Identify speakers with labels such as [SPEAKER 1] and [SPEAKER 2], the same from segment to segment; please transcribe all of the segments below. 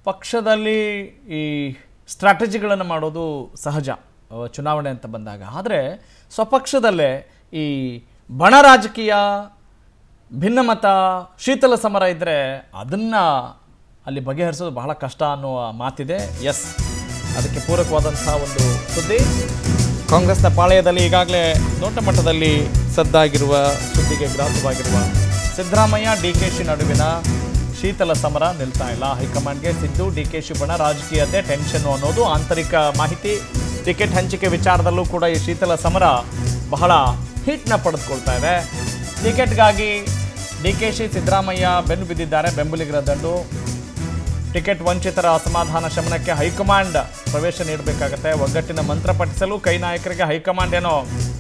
[SPEAKER 1] ಪಕ್ಷದಲ್ಲಿ ಈ ಸ್ಟ್ರಾಟಜಿಗಳನ್ನು ಮಾಡೋದು ಸಹಜ ಅಹ್, ಚುನಾವಣೆ ಅಂತ ಬಂದಾಗ ಆದರೆ ಸ್ವಪಕ್ಷದಲ್ಲೇ ಈ ಬಣ ರಾಜಕೀಯ ಭಿನ್ನಮತ ಶೀತಲ ಸಮರ ಇದ್ದರೆ ಅದನ್ನು ಅಲ್ಲಿ ಬಗೆಹರಿಸೋದು ಬಹಳ ಕಷ್ಟ ಅನ್ನುವ ಮಾತಿದೆ ಎಸ್ ಅದಕ್ಕೆ ಪೂರಕವಾದಂತಹ ಒಂದು ಸುದ್ದಿ ಕಾಂಗ್ರೆಸ್ನ ಪಾಳೆಯದಲ್ಲಿ ಈಗಾಗಲೇ ದೊಡ್ಡ ಮಟ್ಟದಲ್ಲಿ ಸದ್ದಾಗಿರುವ ಸುದ್ದಿಗೆ ಗ್ರಾಸವಾಗಿರುವ ಸಿದ್ದರಾಮಯ್ಯ ಡಿ ಕೆ ಶಿ ನಡುವಿನ ಶೀತಲ ಸಮರ ನಿಲ್ತಾ ಇಲ್ಲ ಹೈಕಮಾಂಡ್ಗೆ ಸಿದ್ದು ಡಿ ಕೆ ಶಿ ಬಣ ರಾಜಕೀಯತೆ ಟೆನ್ಷನ್ ಅನ್ನೋದು ಆಂತರಿಕ ಮಾಹಿತಿ ಟಿಕೆಟ್ ಹಂಚಿಕೆ ವಿಚಾರದಲ್ಲೂ ಕೂಡ ಈ ಶೀತಲ ಸಮರ ಬಹಳ ಹಿಟ್ನ ಪಡೆದುಕೊಳ್ತಾ ಇದೆ ಟಿಕೆಟ್ಗಾಗಿ ಡಿ ಕೆ ಶಿ ಸಿದ್ದರಾಮಯ್ಯ ಬೆನ್ನು ಬಿದ್ದಿದ್ದಾರೆ ಬೆಂಬಲಿಗರ ದಂಡು ಟಿಕೆಟ್ ವಂಚಿತರ ಅಸಮಾಧಾನ ಶಮನಕ್ಕೆ ಹೈಕಮಾಂಡ್ ಪ್ರವೇಶ ನೀಡಬೇಕಾಗತ್ತೆ ಒಗ್ಗಟ್ಟಿನ ಮಂತ್ರ ಪಠಿಸಲು ಕೈ ನಾಯಕರಿಗೆ ಹೈಕಮಾಂಡ್ ಏನೋ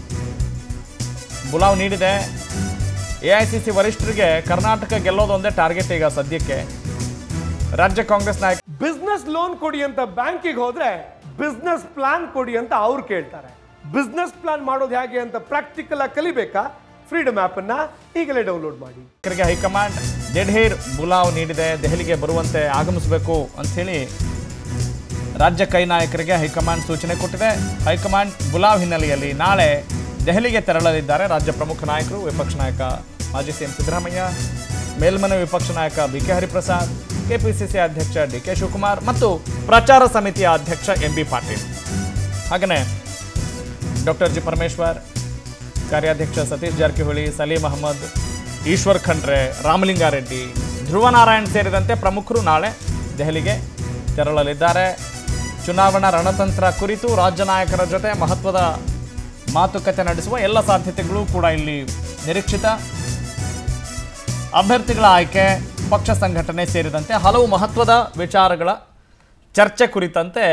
[SPEAKER 1] ಬುಲಾವ್ ನೀಡಿದೆ ಎ ಐ ಸಿ ಸಿ ವರಿಷ್ಠರಿಗೆ ಕರ್ನಾಟಕ ಗೆಲ್ಲೋದೊಂದೇ ಟಾರ್ಗೆಟ್ ಈಗ ಸದ್ಯಕ್ಕೆ ರಾಜ್ಯ ಕಾಂಗ್ರೆಸ್ ನಾಯಕ
[SPEAKER 2] ಬಿಸ್ನೆಸ್ ಲೋನ್ ಕೊಡಿ ಅಂತ ಬ್ಯಾಂಕಿಗೆ ಹೋದ್ರೆ ಬಿಸ್ನೆಸ್ ಪ್ಲಾನ್ ಕೊಡಿ ಅಂತ ಅವ್ರು ಕೇಳ್ತಾರೆ ಬಿಸ್ನೆಸ್ ಪ್ಲಾನ್ ಮಾಡೋದು ಹೇಗೆ ಅಂತ ಪ್ರಾಕ್ಟಿಕಲ್ ಆಗಿ ಕಲಿಬೇಕಾ ಫ್ರೀಡಮ್ ಆಪ್ ಅನ್ನ ಈಗಲೇ ಡೌನ್ಲೋಡ್ ಮಾಡಿ
[SPEAKER 1] ನಾಯಕರಿಗೆ ಹೈಕಮಾಂಡ್ ದಿಢೀರ್ ಬುಲಾವ್ ನೀಡಿದೆ ದೆಹಲಿಗೆ ಬರುವಂತೆ ಆಗಮಿಸಬೇಕು ಅಂಥೇಳಿ ರಾಜ್ಯ ಕೈ ನಾಯಕರಿಗೆ ಹೈಕಮಾಂಡ್ ಸೂಚನೆ ಕೊಟ್ಟಿದೆ ಹೈಕಮಾಂಡ್ ಬುಲಾವ್ ಹಿನ್ನೆಲೆಯಲ್ಲಿ ನಾಳೆ ದೆಹಲಿಗೆ ತೆರಳಲಿದ್ದಾರೆ ರಾಜ್ಯ ಪ್ರಮುಖ ನಾಯಕರು ವಿಪಕ್ಷ ನಾಯಕ ಮಾಜಿ ಸಿಎಂ ಸಿದ್ದರಾಮಯ್ಯ ಮೇಲ್ಮನೆ ವಿಪಕ್ಷ ನಾಯಕ ಬಿ ಕೆ ಹರಿಪ್ರಸಾದ್ ಕೆಪಿಸಿಸಿ ಅಧ್ಯಕ್ಷ ಡಿ ಕೆ ಶಿವಕುಮಾರ್ ಮತ್ತು ಪ್ರಚಾರ ಸಮಿತಿಯ ಅಧ್ಯಕ್ಷ ಎಂ ಬಿ ಪಾಟೀಲ್ ಹಾಗೆಯೇ ಡಾಕ್ಟರ್ ಜಿ ಪರಮೇಶ್ವರ್ ಕಾರ್ಯಾಧ್ಯಕ್ಷ ಸತೀಶ್ ಜಾರಕಿಹೊಳಿ ಸಲೀಂ ಅಹಮದ್ ಈಶ್ವರ್ ಖಂಡ್ರೆ ರಾಮಲಿಂಗಾರೆಡ್ಡಿ ಧ್ರುವನಾರಾಯಣ್ ಸೇರಿದಂತೆ ಪ್ರಮುಖರು ನಾಳೆ ದೆಹಲಿಗೆ ತೆರಳಲಿದ್ದಾರೆ ಚುನಾವಣಾ ರಣತಂತ್ರ ಕುರಿತು ರಾಜ್ಯ ನಾಯಕರ ಜೊತೆ ಮಹತ್ವದ ಮಾತುಕತೆ ನಡೆಸುವ ಎಲ್ಲ ಸಾಧ್ಯತೆಗಳು ಕೂಡ ಇಲ್ಲಿ ನಿರೀಕ್ಷಿತ ಅಭ್ಯರ್ಥಿಗಳ ಆಯ್ಕೆ ಪಕ್ಷ ಸಂಘಟನೆ ಸೇರಿದಂತೆ ಹಲವು ಮಹತ್ವದ ವಿಚಾರಗಳ ಚರ್ಚೆ ಕುರಿತಂತೆ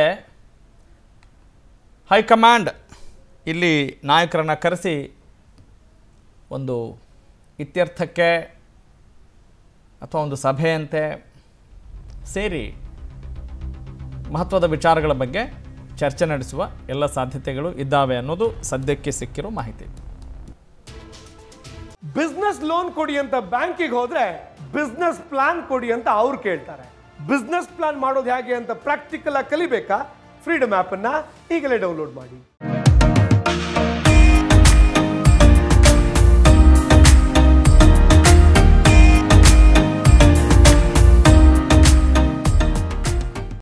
[SPEAKER 1] ಹೈಕಮಾಂಡ್ ಇಲ್ಲಿ ನಾಯಕರನ್ನು ಕರೆಸಿ ಒಂದು ಇತ್ಯರ್ಥಕ್ಕೆ ಅಥವಾ ಒಂದು ಸಭೆಯಂತೆ ಸೇರಿ ಮಹತ್ವದ ವಿಚಾರಗಳ ಬಗ್ಗೆ ಚರ್ಚೆ ನಡೆಸುವ ಎಲ್ಲ ಸಾಧ್ಯತೆಗಳು ಇದ್ದಾವೆ ಅನ್ನೋದು ಸದ್ಯಕ್ಕೆ ಸಿಕ್ಕಿರೋ ಮಾಹಿತಿ
[SPEAKER 2] ಬಿಸ್ನೆಸ್ ಲೋನ್ ಕೊಡಿ ಅಂತ ಬ್ಯಾಂಕಿಗೆ ಹೋದ್ರೆ ಬಿಸ್ನೆಸ್ ಪ್ಲಾನ್ ಕೊಡಿ ಅಂತ ಅವ್ರು ಕೇಳ್ತಾರೆ ಬಿಸ್ನೆಸ್ ಪ್ಲಾನ್ ಮಾಡೋದು ಹೇಗೆ ಅಂತ ಪ್ರಾಕ್ಟಿಕಲ್ ಆಗಿ ಕಲಿಬೇಕಾ ಫ್ರೀಡಮ್ ಆಪ್ ಅನ್ನ ಈಗಲೇ ಡೌನ್ಲೋಡ್ ಮಾಡಿ